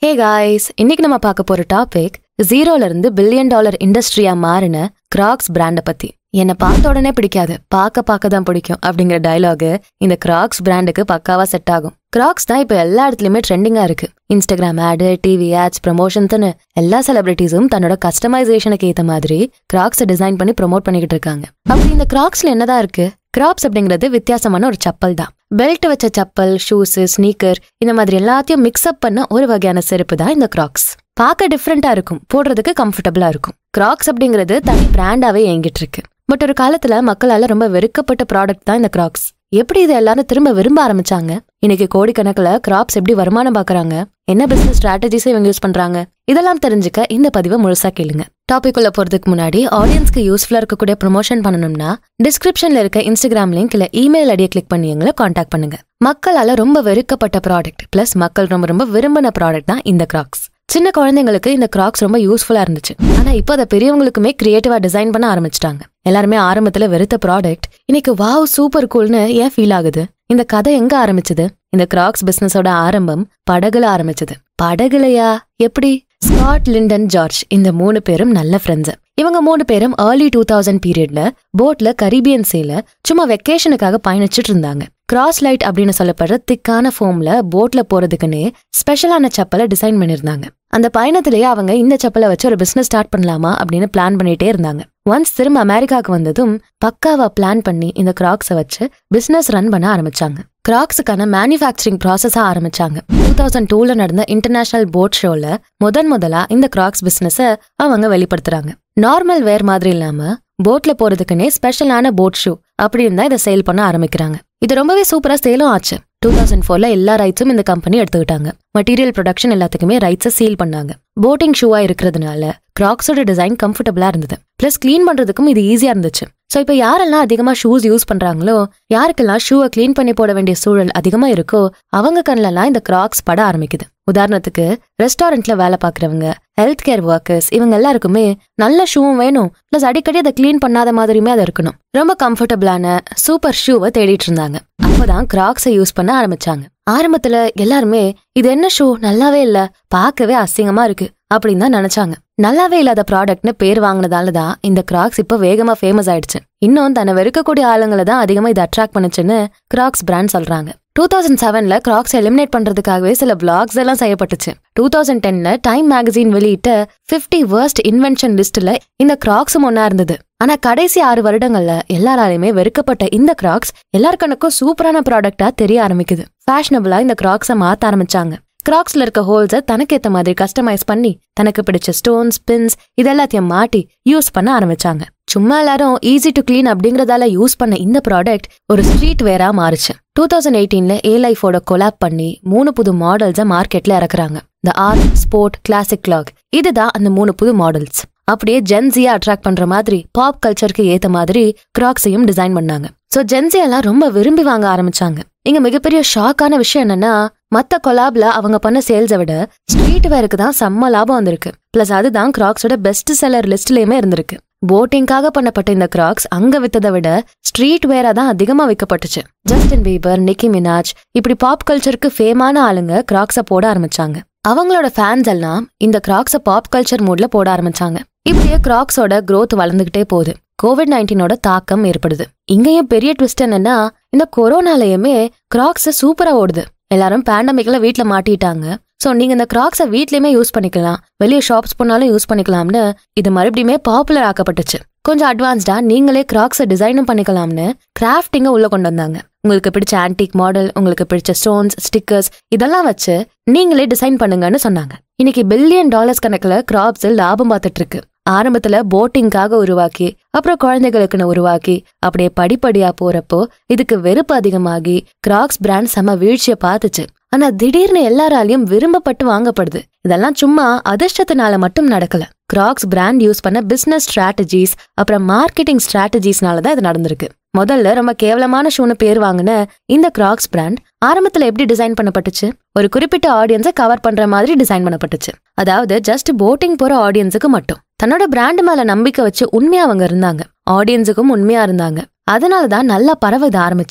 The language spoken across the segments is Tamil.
ஹே காய்ஸ் இன்னைக்கு நம்ம பார்க்க போற டாபிக் ஜீரோல இருந்து பில்லியன் டாலர் இண்டஸ்ட்ரியா மாறின கிராக்ஸ் பிராண்ட பத்தி என்னை பார்த்த உடனே பிடிக்காது பார்க்க பார்க்க தான் பிடிக்கும் அப்படிங்கிற டயலாக் இந்த கிராக்ஸ் பிராண்டுக்கு பக்காவா செட் ஆகும் கிராக்ஸ் தான் இப்போ எல்லா இடத்துலயுமே ட்ரெண்டிங்கா இருக்கு இன்ஸ்டாகிராம் ஆடு டிவி ஆட்ஸ் ப்ரமோஷன்ஸ்னு எல்லா செலிபிரிட்டிஸும் தன்னோட கஸ்டமைசேஷனுக்கு ஏத்த மாதிரி கிராக்ஸை டிசைன் பண்ணி ப்ரோமோட் பண்ணிக்கிட்டு இருக்காங்க அப்படி இந்த கிராக்ஸ்ல என்னதான் இருக்கு கிராப்ஸ் அப்படிங்கிறது வித்தியாசமான ஒரு சப்பல் தான் பெல்ட் வச்ச சப்பல் ஷூஸ் ஸ்னீக்கர் இந்த மாதிரி எல்லாத்தையும் மிக்ஸ் அப் பண்ண ஒரு வகையான செருப்பு தான் இந்த கிராக்ஸ் பார்க்க டிஃப்ரெண்டா இருக்கும் போடுறதுக்கு கம்ஃபர்டபுளா இருக்கும் கிராக்ஸ் அப்படிங்கிறது தனி பிராண்டாவே இயங்கிட்டு இருக்கு பட் ஒரு காலத்துல மக்களால ரொம்ப வெறுக்கப்பட்ட ப்ராடக்ட் தான் இந்த கிராக்ஸ் எப்படி இதை எல்லாரும் திரும்ப விரும்ப ஆரம்பிச்சாங்க இன்னைக்கு கோடிக்கணக்கில் கிராப்ஸ் எப்படி வருமானம் பாக்குறாங்க என்ன பிசினஸ் ஸ்ட்ராட்டஜிஸை இவங்க யூஸ் பண்றாங்க இதெல்லாம் தெரிஞ்சுக்க இந்த பதிவை முழுசா கேளுங்க டாபிக் உள்ள போறதுக்கு முன்னாடி ஆடியன்ஸ்க்கு யூஸ்ஃபுல்லா இருக்கக்கூடிய ப்ரொமோஷன் பண்ணணும்னா டிஸ்கிரிப்ஷன்ல இருக்க இன்ஸ்டாகிராம் லிங்க் இல்ல இமெயில் ஐடியை கிளிக் பண்ணி எங்களை காண்டாக்ட் பண்ணுங்க மக்களால ரொம்ப வெறுக்கப்பட்ட ப்ராடக்ட் பிளஸ் மக்கள் ரொம்ப ரொம்ப விரும்பின ப்ராடக்ட் தான் இந்த கிராக்ஸ் சின்ன குழந்தைங்களுக்கு இந்த கிராக்ஸ் ரொம்ப யூஸ்ஃபுல்லா இருந்துச்சு ஆனா இப்போ அதை பெரியவங்களுக்குமே கிரியேட்டிவா டிசைன் பண்ண ஆரம்பிச்சிட்டாங்க எல்லாருமே ஆரம்பத்துல வெறுத்த ப்ராடக்ட் இன்னைக்கு வாவ் சூப்பர் கூல்னு ஏன் ஃபீல் ஆகுது இந்த கதை எங்க ஆரம்பிச்சது இந்த கிராக்ஸ் பிசினஸோட ஆரம்பம் படகுல ஆரம்பிச்சது படகுலையா எப்படி ஸ்காட் லிண்டன் ஜார்ஜ் இந்த மூணு பேரும் நல்ல ஃப்ரெண்ட்ஸ் இவங்க மூணு பேரும் ஏர்லி டூ தௌசண்ட் பீரியட்ல போட்ல கரீபியன் சேல சும்மா வெக்கேஷனுக்காக பயணிச்சிட்டு இருந்தாங்க கிராஸ் லைட் அப்படின்னு சொல்லப்படுற திக்கான ஃபோம்ல போட்ல போறதுக்குன்னே ஸ்பெஷலான செப்பலை டிசைன் பண்ணிருந்தாங்க அந்த பயணத்திலேயே அவங்க இந்த செப்பலை வச்சு ஒரு பிசினஸ் ஸ்டார்ட் பண்ணலாமா அப்படின்னு பிளான் பண்ணிட்டே இருந்தாங்க ஒன்ஸ் திரும்ப அமெரிக்காவுக்கு வந்ததும் பக்காவா பிளான் பண்ணி இந்த கிராக்ஸை வச்சு பிசினஸ் ரன் பண்ண ஆரம்பிச்சாங்க கிராக்ஸுக்கான மேனுஃபேக்சரிங் ப்ராசஸா ஆரம்பிச்சாங்க டூ தௌசண்ட் டூல நடந்த இன்டர்நேஷனல் போட் ஷோல முதன் முதலா இந்த கிராக்ஸ் பிசினஸ அவங்க வெளிப்படுத்துறாங்க நார்மல் வேர் மாதிரி இல்லாம போட்ல போறதுக்குன்னே ஸ்பெஷலான போட் ஷூ அப்படின்னு தான் இதை சேல் பண்ண ஆரம்பிக்கிறாங்க இது ரொம்பவே சூப்பரா சேலும் ஆச்சு டூ தௌசண்ட் ஃபோர்ல எல்லா ரைட்ஸும் இந்த கம்பெனி எடுத்துக்கிட்டாங்க மெட்டீரியல் ப்ரொடக்ஷன் எல்லாத்துக்குமே ரைட்ஸை சீல் பண்ணாங்க போட்டிங் ஷூவா இருக்கிறதுனால கிராக்ஸோட டிசைன் கம்ஃபர்டபுளா இருந்தது பிளஸ் க்ளீன் பண்றதுக்கும் இது ஈஸியா இருந்துச்சு ஸோ இப்போ யாரெல்லாம் அதிகமா ஷூஸ் யூஸ் பண்றாங்களோ யாருக்கெல்லாம் ஷூவை க்ளீன் பண்ணி போட வேண்டிய சூழல் அதிகமா இருக்கோ அவங்க கண்ணிலலாம் இந்த கிராக்ஸ் பட ஆரம்பிக்குது உதாரணத்துக்கு ரெஸ்டாரண்ட்ல வேலை பார்க்குறவங்க ஹெல்த் கேர் ஒர்க்கர்ஸ் இவங்க எல்லாருக்குமே நல்ல ஷூவும் வேணும் ப்ளஸ் அடிக்கடி அதை க்ளீன் பண்ணாத மாதிரியுமே அது இருக்கணும் ரொம்ப கம்ஃபர்டபுளான சூப்பர் ஷூவை தேடிட்டு இருந்தாங்க அப்பதான் கிராக்ஸை யூஸ் பண்ண ஆரம்பிச்சாங்க ஆரம்பத்துல எல்லாருமே இது என்ன ஷூ நல்லாவே இல்ல பார்க்கவே அசிங்கமா இருக்கு அப்படின்னு தான் நினைச்சாங்க நல்லாவே இல்லாத ப்ராடக்ட்னு பேர் வாங்கினதால தான் இந்த கிராக்ஸ் இப்போ வேகமா ஃபேமஸ் ஆயிடுச்சு இன்னும் தன்னை வெறுக்கக்கூடிய ஆளுங்களை தான் அதிகமா இது அட்ராக்ட் பண்ணுச்சுன்னு கிராக்ஸ் பிராண்ட் சொல்றாங்க டூ தௌசண்ட் செவன்ல கிராக்ஸ் எலிமினேட் பண்றதுக்காகவே சில பிளாக்ஸ் எல்லாம் செய்யப்பட்டுச்சு டூ தௌசண்ட் டென்ல டைம் மேகசின் வெளியிட்ட பிப்டி வேர்ஸ்ட் இன்வென்ஷன் லிஸ்ட்ல இந்த கிராக்ஸும் ஒன்னா இருந்தது ஆனா கடைசி ஆறு வருடங்கள்ல எல்லாராலையுமே வெறுக்கப்பட்ட இந்த கிராக்ஸ் எல்லாருக்கனுக்கும் சூப்பரான ப்ராடக்டா தெரிய ஆரம்பிக்குது ஃபேஷனபிளா இந்த கிராக்ஸை மாத்த ஆரம்பிச்சாங்க கிராக்ஸ்ல இருக்க ஹோல்ஸை தனக்கு ஏத்த மாதிரி கஸ்டமைஸ் பண்ணி தனக்கு பிடிச்ச ஸ்டோன்ஸ் பின்ஸ் இதெல்லாத்தையும் மாட்டி யூஸ் பண்ண ஆரம்பிச்சாங்க சும்மா எல்லாரும் ஈஸி டு கிளீன் அப்படிங்கறதால யூஸ் பண்ண இந்த ப்ராடக்ட் ஒரு ஸ்ட்ரீட் வேரா மாறுச்சு டூ தௌசண்ட் எயிட்டீன்ல ஏ லைஃபோட கொலாப் பண்ணி மூணு புது மாடல்ஸை மார்க்கெட்ல இறக்குறாங்க the art sport classic clog இதுதான் அந்த மூணு புது மாடல்ஸ் அப்படியே ஜென்சியா அட்ராக்ட் பண்ற மாதிரி பாப் கல்ச்சருக்கு ஏத்த மாதிரி கிராக்ஸையும் டிசைன் பண்ணாங்க சோ ஜென்சி எல்லாம் ரொம்ப விரும்பி வாங்க ஆரம்பிச்சாங்க இங்க மிகப்பெரிய ஷாக்கான விஷயம் என்னன்னா மத்த கொலாப்ல அவங்க பண்ண சேல்ஸை விட ஸ்ட்ரீட் வேருக்கு தான் செம்ம லாபம் வந்திருக்கு பிளஸ் அதுதான் கிராக்ஸோட பெஸ்ட் செல்லர் லிஸ்ட்லயுமே இருந்திருக்கு போட்டிங்காக பண்ணப்பட்ட இந்த கிராக்ஸ் அங்க வித்ததை விட ஸ்ட்ரீட் வேரா தான் அதிகமா விற்கப்பட்டுச்சு ஜஸ்டின் பீபர் நிக்கி மினாஜ் இப்படி பாப் கல்ச்சருக்கு ஃபேமான ஆளுங்க கிராக்ஸை போட ஆரம்பிச்சாங்க அவங்களோட ஃபேன்ஸ் எல்லாம் இந்த கிராக்ஸை பாப் கல்ச்சர் மூட்ல போட ஆரம்பிச்சாங்க இப்படியே கிராக்ஸோட growth வளர்ந்துகிட்டே போகுது கோவிட் நைன்டீனோட தாக்கம் ஏற்படுது இங்கேயும் பெரிய ட்விஸ்ட் என்னன்னா இந்த கொரோனாலயுமே கிராக்ஸ் சூப்பரா ஓடுது எல்லாரும் பேண்டமிக்ல வீட்ல மாட்டிட்டாங்க சோ நீங்க இந்த கிராக்ஸை வீட்லயுமே யூஸ் பண்ணிக்கலாம் வெளியே ஷாப்ஸ் போனாலும் யூஸ் பண்ணிக்கலாம்னு இது மறுபடியுமே பாப்புலர் ஆக்கப்பட்டுச்சு கொஞ்சம் அட்வான்ஸ்டா நீங்களே கிராக்ஸை டிசைனும் பண்ணிக்கலாம்னு கிராஃப்டிங்க உள்ள கொண்டு வந்தாங்க உங்களுக்கு பிடிச்ச ஆன்டிக் மாடல் உங்களுக்கு பிடிச்ச ஸ்டோன்ஸ் ஸ்டிக்கர்ஸ் இதெல்லாம் வச்சு நீங்களே டிசைன் பண்ணுங்கன்னு சொன்னாங்க இன்னைக்கு பில்லியன் டாலர்ஸ் கணக்குல கிராப்ஸ் லாபம் பார்த்துட்டு இருக்கு ஆரம்பத்துல போட்டிங்காக உருவாக்கி அப்புறம் குழந்தைகளுக்குன்னு உருவாக்கி அப்படியே படிப்படியா போறப்போ இதுக்கு வெறுப்பு அதிகமாகி கிராக்ஸ் பிராண்ட் செம வீழ்ச்சியை பார்த்துச்சு ஆனா திடீர்னு எல்லாராலையும் விரும்பப்பட்டு வாங்கப்படுது இதெல்லாம் சும்மா அதிர்ஷ்டத்தினால மட்டும் நடக்கல கிராக்ஸ் பிராண்ட் யூஸ் பண்ண பிசினஸ் ஸ்ட்ராட்டஜிஸ் அப்புறம் மார்க்கெட்டிங் ஸ்ட்ராட்டஜிஸ்னால தான் இது நடந்திருக்கு முதல்ல ரொம்ப கேவலமான ஷூன்னு பேர் வாங்கின இந்த கிராக்ஸ் பிராண்ட் ஆரம்பத்துல எப்படி டிசைன் பண்ணப்பட்டுச்சு ஒரு குறிப்பிட்ட ஆடியன்ஸை கவர் பண்ற மாதிரி டிசைன் பண்ணப்பட்டுச்சு அதாவது ஜஸ்ட் போட்டிங் போற ஆடியன்ஸுக்கு மட்டும் தன்னோட பிராண்ட் மேல நம்பிக்கை வச்சு உண்மையா அவங்க இருந்தாங்க ஆடியன்ஸுக்கும் உண்மையா இருந்தாங்க அதனால தான் நல்லா பரவ இது ஆரம்பிச்சது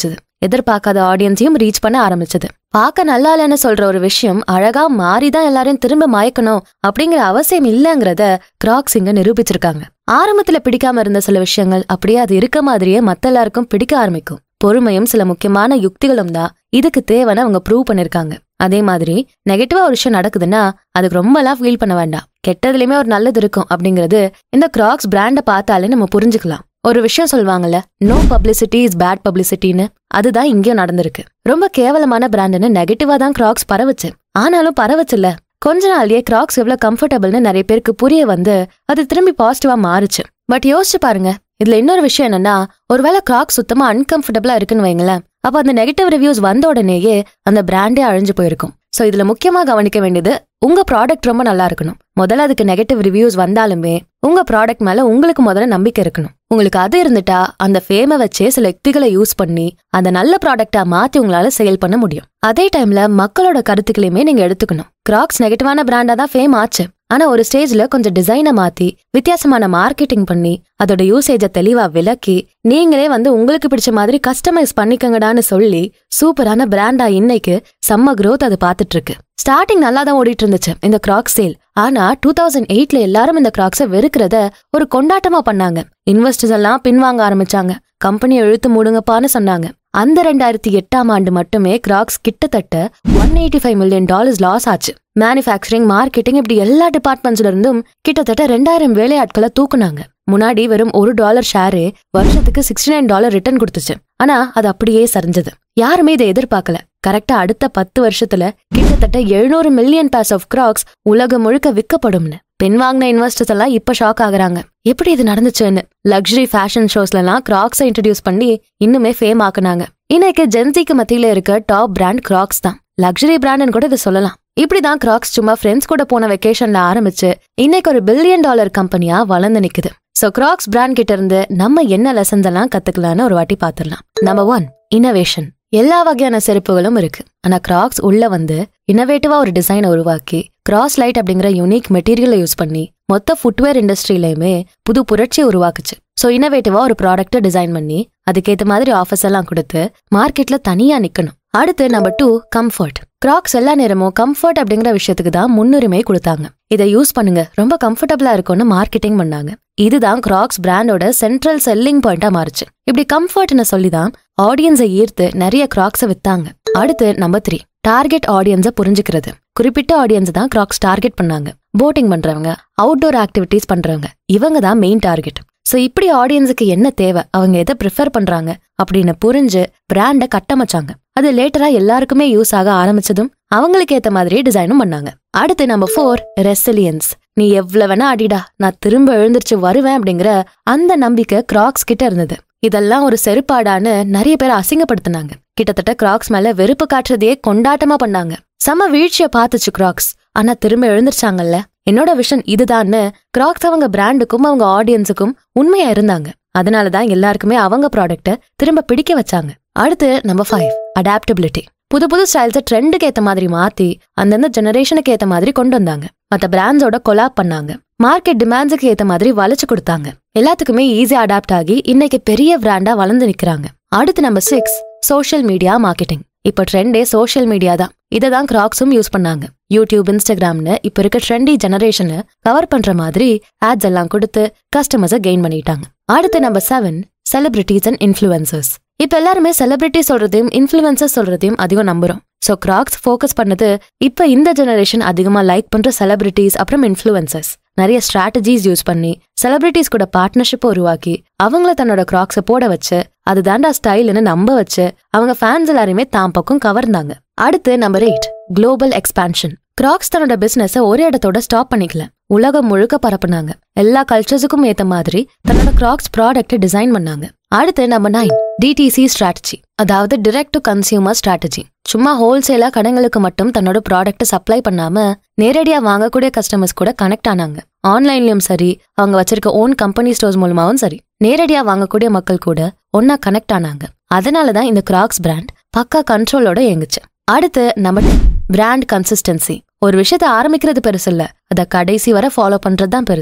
எதிர்பார்க்காத ஆடியன்ஸையும் ரீச் பண்ண ஆரம்பிச்சது பார்க்க நல்லா இல்லைன்னு சொல்ற ஒரு விஷயம் அழகா மாறிதான் எல்லாரையும் திரும்ப மயக்கணும் அப்படிங்கிற அவசியம் இல்லைங்கிறத கிராக்ஸ் இங்க நிரூபிச்சிருக்காங்க ஆரம்பத்துல பிடிக்காம இருந்த சில விஷயங்கள் அப்படியே அது இருக்க மாதிரியே மத்த எல்லாருக்கும் பிடிக்க ஆரம்பிக்கும் பொறுமையும் சில முக்கியமான யுக்திகளும் தான் இதுக்கு தேவைன்னு அவங்க ப்ரூவ் பண்ணிருக்காங்க அதே மாதிரி நெகட்டிவா ஒரு விஷயம் நடக்குதுன்னா அதுக்கு ரொம்பலாம் ஃபீல் பண்ண வேண்டாம் கெட்டதுலயுமே ஒரு நல்லது இருக்கும் அப்படிங்கிறது இந்த கிராக்ஸ் பிராண்டை பார்த்தாலே நம்ம புரிஞ்சுக்கலாம் ஒரு விஷயம் சொல்லுவாங்கல்ல நோ பப்ளிசிட்டி இஸ் பேட் பப்ளிசிட்டின்னு அதுதான் இங்கேயும் நடந்திருக்கு ரொம்ப கேவலமான பிராண்டுன்னு நெகட்டிவா தான் கிராக்ஸ் பரவுச்சு ஆனாலும் பரவச்சுல்ல கொஞ்ச நாள்லயே கிராக்ஸ் எவ்வளவு கம்ஃபர்டபுள்னு நிறைய பேருக்கு புரிய வந்து அது திரும்பி பாசிட்டிவா மாறுச்சு பட் யோசிச்சு பாருங்க இதுல இன்னொரு விஷயம் என்னன்னா ஒருவேளை கிராக்ஸ் சுத்தமா அன்கம்ஃபர்டபுளா இருக்குன்னு வைங்களேன் அப்ப அந்த நெகட்டிவ் ரிவ்யூஸ் வந்த உடனேயே அந்த பிராண்டே அழிஞ்சு போயிருக்கும் சோ இதுல முக்கியமா கவனிக்க வேண்டியது உங்க ப்ராடக்ட் ரொம்ப நல்லா இருக்கணும் முதல்ல அதுக்கு நெகட்டிவ் ரிவ்யூஸ் வந்தாலுமே உங்க ப்ராடக்ட் மேல உங்களுக்கு முதல்ல நம்பிக்கை இருக்கணும் உங்களுக்கு அது இருந்துட்டா அந்த ஃபேமை வச்சே சில யுக்திகளை யூஸ் பண்ணி அந்த நல்ல ப்ராடக்டா மாத்தி உங்களால சேல் பண்ண முடியும் அதே டைம்ல மக்களோட கருத்துக்களையுமே நீங்க எடுத்துக்கணும் கிராக்ஸ் நெகட்டிவான பிராண்டா தான் ஃபேம் ஆச்சு ஆனா ஒரு ஸ்டேஜ்ல கொஞ்சம் டிசைனை மாத்தி வித்தியாசமான மார்க்கெட்டிங் பண்ணி அதோட யூசேஜ தெளிவா விளக்கி நீங்களே வந்து உங்களுக்கு பிடிச்ச மாதிரி கஸ்டமைஸ் பண்ணிக்கங்கடான்னு சொல்லி சூப்பரான பிராண்டா இன்னைக்கு செம்ம growth அது பார்த்துட்டு இருக்கு ஸ்டார்டிங் நல்லா தான் ஓடிட்டு இருந்துச்சு இந்த கிராக்ஸ் சேல் ஆனா டூ தௌசண்ட் எயிட்ல எல்லாரும் இந்த கிராக்ஸை வெறுக்கிறத ஒரு கொண்டாட்டமா பண்ணாங்க இன்வெஸ்டர்ஸ் எல்லாம் பின்வாங்க ஆரம்பிச்சாங்க கம்பெனியை இழுத்து மூடுங்கப்பான்னு சொன்னாங்க அந்த ரெண்டாயிரத்தி எட்டாம் ஆண்டு மட்டுமே கிராக்ஸ் கிட்டத்தட்ட one eighty five million dollars loss ஆச்சு மேனுஃபேக்சரிங் மார்க்கெட்டிங் இப்படி எல்லா டிபார்ட்மெண்ட்ஸ்ல இருந்தும் கிட்டத்தட்ட ரெண்டாயிரம் வேலையாட்களை தூக்குனாங்க முன்னாடி வெறும் ஒரு டாலர் ஷேரே வருஷத்துக்கு சிக்ஸ்டி நைன் டாலர் ரிட்டர்ன் கொடுத்துச்சு ஆனா அது அப்படியே சரிஞ்சது யாருமே இதை எதிர்பார்க்கல கரெக்டா அடுத்த பத்து வருஷத்துல கிட்டத்தட்ட எழுநூறு மில்லியன் பேஸ் ஆஃப் கிராக்ஸ் உலகம் முழுக்க விற்கப்படும்னு பெண் வாங்கின இன்வெஸ்டர்ஸ் எல்லாம் இப்ப ஷாக் ஆகுறாங்க எப்படி இது நடந்துச்சுன்னு லக்ஸரி ஃபேஷன் ஷோஸ்ல எல்லாம் கிராக்ஸை இன்ட்ரடியூஸ் பண்ணி இன்னுமே ஃபேம் ஆக்குனாங்க இன்னைக்கு ஜென்சிக்கு மத்தியில இருக்க டாப் பிராண்ட் கிராக்ஸ் தான் லக்ஸரி பிராண்ட்னு கூட இதை சொல்லலாம் இப்படிதான் கிராக்ஸ் சும்மா ஃப்ரெண்ட்ஸ் கூட போன வெக்கேஷன்ல ஆரம்பிச்சு இன்னைக்கு ஒரு பில்லியன் டாலர் கம்பெனியா வளர்ந்து நிக்குது சோ கிராக்ஸ் பிராண்ட் கிட்ட இருந்து நம்ம என்ன லெசன்ஸ் எல்லாம் கத்துக்கலாம்னு ஒரு வாட்டி பாத்துடலாம் நம்பர் ஒன் இன்னோவேஷன் எல்லா வகையான செருப்புகளும் இருக்கு ஆனா கிராக்ஸ் உள்ள வந்து இன்னோவேட்டிவா ஒரு டிசைனை உருவாக்கி கிராஸ் லைட் அப்படிங்கிற யூனிக் மெட்டீரியலை யூஸ் பண்ணி மொத்த ஃபுட்வேர் இண்டஸ்ட்ரியிலையுமே புது புரட்சியை உருவாக்குச்சு சோ இன்னோவேட்டிவா ஒரு ப்ராடக்ட்டை டிசைன் பண்ணி அதுக்கேத்த மாதிரி ஆஃபர்ஸ் எல்லாம் கொடுத்து மார்க்கெட்ல தனியா நிக்கணும் அடுத்து நம்பர் டூ கம்ஃபர்ட் கிராக்ஸ் எல்லா நேரமும் கம்ஃபர்ட் அப்படிங்கிற விஷயத்துக்கு தான் முன்னுரிமை கொடுத்தாங்க இதை யூஸ் பண்ணுங்க ரொம்ப கம்ஃபர்டபுளா இருக்கும்னு மார்க்கெட்டிங் பண்ணாங்க இதுதான் கிராக்ஸ் பிராண்டோட சென்ட்ரல் செல்லிங் பாயிண்டா மாறுச்சு இப்படி கம்ஃபர்ட்னு சொல்லி தான் ஆடியன்ஸை ஈர்த்து நிறைய கிராக்ஸை வித்தாங்க அடுத்து நம்பர் த்ரீ டார்கெட் ஆடியன்ஸை புரிஞ்சுக்கிறது குறிப்பிட்ட ஆடியன்ஸ் தான் கிராக்ஸ் டார்கெட் பண்ணாங்க போட்டிங் பண்றவங்க அவுட்டோர் ஆக்டிவிட்டீஸ் பண்றவங்க இவங்க தான் மெயின் டார்கெட் சோ இப்படி ஆடியன்ஸுக்கு என்ன தேவை அவங்க எதை ப்ரிஃபர் பண்றாங்க அப்படின்னு புரிஞ்சு பிராண்டை கட்டமைச்சாங்க அது லேட்டரா எல்லாருக்குமே யூஸ் ஆக ஆரம்பிச்சதும் அவங்களுக்கு ஏத்த மாதிரியே டிசைனும் பண்ணாங்க அடுத்து நம்பர் ஃபோர் ரெசிலியன்ஸ் நீ எவ்வளவு வேணா அடிடா நான் திரும்ப எழுந்திருச்சு வருவேன் அப்படிங்கிற அந்த நம்பிக்கை கிராக்ஸ் கிட்ட இருந்தது இதெல்லாம் ஒரு செருப்பாடான்னு நிறைய பேர் அசிங்கப்படுத்தினாங்க கிட்டத்தட்ட கிராக்ஸ் மேல வெறுப்பு காட்டுறதையே கொண்டாட்டமா பண்ணாங்க செம வீழ்ச்சிய பார்த்துச்சு கிராக்ஸ் ஆனா திரும்ப எழுந்திருச்சாங்கல்ல என்னோட விஷன் இதுதான்னு கிராக்ஸ் அவங்க பிராண்டுக்கும் அவங்க ஆடியன்ஸுக்கும் உண்மையா இருந்தாங்க அதனாலதான் எல்லாருக்குமே அவங்க ப்ராடக்ட்ட திரும்ப பிடிக்க வச்சாங்க அடுத்து நம்பர் ஃபைவ் அடாப்டபிலிட்டி புது புது ஸ்டைல்ஸை ட்ரெண்டுக்கு ஏத்த மாதிரி மாத்தி அந்தந்த ஜெனரேஷனுக்கு ஏத்த மாதிரி கொண்டு வந்தாங்க மத்த பிராண்ட்ஸோட கொலாப் பண்ணாங்க மார்க்கெட் டிமாண்ட்ஸுக்கு ஏத்த மாதிரி வளைச்சு கொடுத்தாங்க எல்லாத்துக்குமே ஈஸியா அடாப்ட் ஆகி இன்னைக்கு பெரிய பிராண்டா வளர்ந்து நிக்கிறாங்க அடுத்து number six social media marketing இப்ப ட்ரெண்டே சோஷியல் மீடியா தான் இதை தான் கிராக்ஸும் யூஸ் பண்ணாங்க யூடியூப் இன்ஸ்டாகிராம்னு இப்ப இருக்க ட்ரெண்டி ஜெனரேஷனை கவர் பண்ற மாதிரி ஆட்ஸ் எல்லாம் கொடுத்து கஸ்டமர்ஸை கெயின் பண்ணிட்டாங்க அடுத்து number seven celebrities and influencers இப்ப எல்லாருமே செலிபிரிட்டி சொல்றதையும் இன்ஃபுளுசர் சொல்றதையும் அதிகம் நம்புறோம் சோ கிராக்ஸ் ஃபோக்கஸ் பண்ணது இப்ப இந்த ஜெனரேஷன் அதிகமா லைக் பண்ற செலிபிரிட்டிஸ் அப்புறம் இன்ஃபுளுசர்ஸ் நிறைய ஸ்ட்ராட்டஜிஸ் யூஸ் பண்ணி செலிபிரிட்டிஸ் கூட பார்ட்னர்ஷிப் உருவாக்கி அவங்கள தன்னோட கிராக்ஸை போட வச்சு அது தாண்டா ஸ்டைல்னு நம்ப வச்சு அவங்க ஃபேன்ஸ் எல்லாருமே தாம் பக்கம் கவர்ந்தாங்க அடுத்து number eight global expansion Crocs தன்னோட பிசினஸ ஒரு இடத்தோட ஸ்டாப் பண்ணிக்கல உலகம் முழுக்க பரப்புனாங்க எல்லா கல்ச்சர்ஸுக்கும் ஏத்த மாதிரி தன்னோட கிராக்ஸ் ப்ராடக்ட் டிசைன் பண்ணாங்க அடுத்து நம்பர் நைன் டிடிசி ஸ்ட்ராட்டஜி அதாவது டிரெக்ட் டு கன்சியூமர் ஸ்ட்ராட்டஜி சும்மா ஹோல்சேலா கடைங்களுக்கு மட்டும் தன்னோட ப்ராடக்ட் சப்ளை பண்ணாம நேரடியா வாங்கக்கூடிய கஸ்டமர்ஸ் கூட கனெக்ட் ஆனாங்க ஆன்லைன்லயும் சரி அவங்க வச்சிருக்க ஓன் கம்பெனி ஸ்டோர்ஸ் மூலமாவும் சரி நேரடியா வாங்கக்கூடிய மக்கள் கூட ஒன்னா கனெக்ட் ஆனாங்க அதனாலதான் இந்த கிராக்ஸ் பிராண்ட் பக்கா கண்ட்ரோலோட இயங்குச்சு அடுத்து நம்ம பிராண்ட் கன்சிஸ்டன்சி ஒரு விஷயத்த ஆரம்பிக்கிறது பெருசு இல்ல அத கடைசி வரை ஃபாலோ பண்றது தான் பெருசு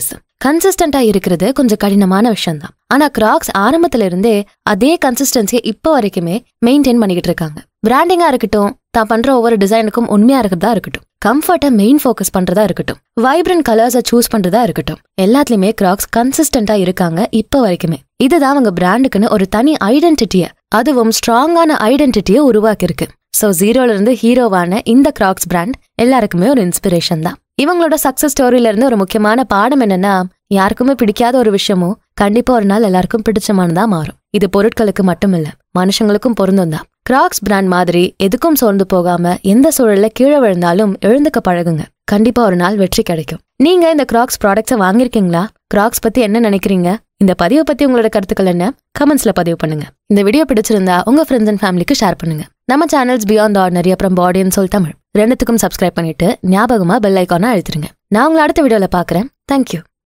கன்சிஸ்டண்டா இருக்கிறது கொஞ்சம் கடினமான விஷயம் தான் ஆனா கிராக்ஸ் ஆரம்பத்துல இருந்தே அதே கன்சிஸ்டன்சியை இப்போ வரைக்குமே மெயின்டைன் பண்ணிக்கிட்டு இருக்காங்க பிராண்டிங்கா இருக்கட்டும் தான் பண்ற ஒவ்வொரு டிசைனுக்கும் உண்மையா இருக்கிறதா இருக்கட்டும் கம்ஃபர்ட்டை மெயின் ஃபோக்கஸ் பண்றதா இருக்கட்டும் வைப்ரண்ட் கலர்ஸை சூஸ் பண்றதா இருக்கட்டும் எல்லாத்துலயுமே கிராக்ஸ் கன்சிஸ்டண்டா இருக்காங்க இப்போ வரைக்குமே இதுதான் அவங்க பிராண்டுக்குன்னு ஒரு தனி ஐடென்டிட்டிய அதுவும் ஸ்ட்ராங்கான ஐடென்டிட்டியை உருவாக்கியிருக்கு சோ ஜீரோல இருந்து ஹீரோவான இந்த கிராக்ஸ் பிராண்ட் எல்லாருக்குமே ஒரு இன்ஸ்பிரேஷன் தான் இவங்களோட சக்சஸ் ஸ்டோரியில இருந்து ஒரு முக்கியமான பாடம் என்னன்னா யாருக்குமே பிடிக்காத ஒரு விஷயமும் கண்டிப்பா ஒரு நாள் எல்லாருக்கும் பிடிச்சமானதா மாறும் இது பொருட்களுக்கு மட்டும் இல்ல மனுஷங்களுக்கும் பொருந்தும் தான் கிராக்ஸ் பிராண்ட் மாதிரி எதுக்கும் சோர்ந்து போகாம எந்த சூழல்ல கீழே விழுந்தாலும் எழுந்துக்க பழகுங்க கண்டிப்பா ஒரு நாள் வெற்றி கிடைக்கும் நீங்க இந்த கிராக்ஸ் ப்ராடக்ட்ஸை வாங்கியிருக்கீங்களா கிராக்ஸ் பத்தி என்ன நினைக்கிறீங்க இந்த பதிவை பத்தி உங்களோட கருத்துக்கள் என்ன கமெண்ட்ஸ்ல பதிவு பண்ணுங்க இந்த வீடியோ பிடிச்சிருந்தா உங்க ஃப்ரெண்ட்ஸ் அண்ட் ஃபேமிலிக்கு ஷேர் பண்ணுங்க நம்ம சேனல்ஸ் பியாண்ட் ஆர்டினரி அப்புறம் பாடி அண்ட் சொல் தமிழ் ரெண்டுத்துக்கும் சப்ஸ்கிரைப் பண்ணிட்டு ஞாபகமா பெல் ஐக்கான அழுத்திருங்க நான் உங்களை அடுத்த வீடியோல பாக்குறேன் தேங்க்யூ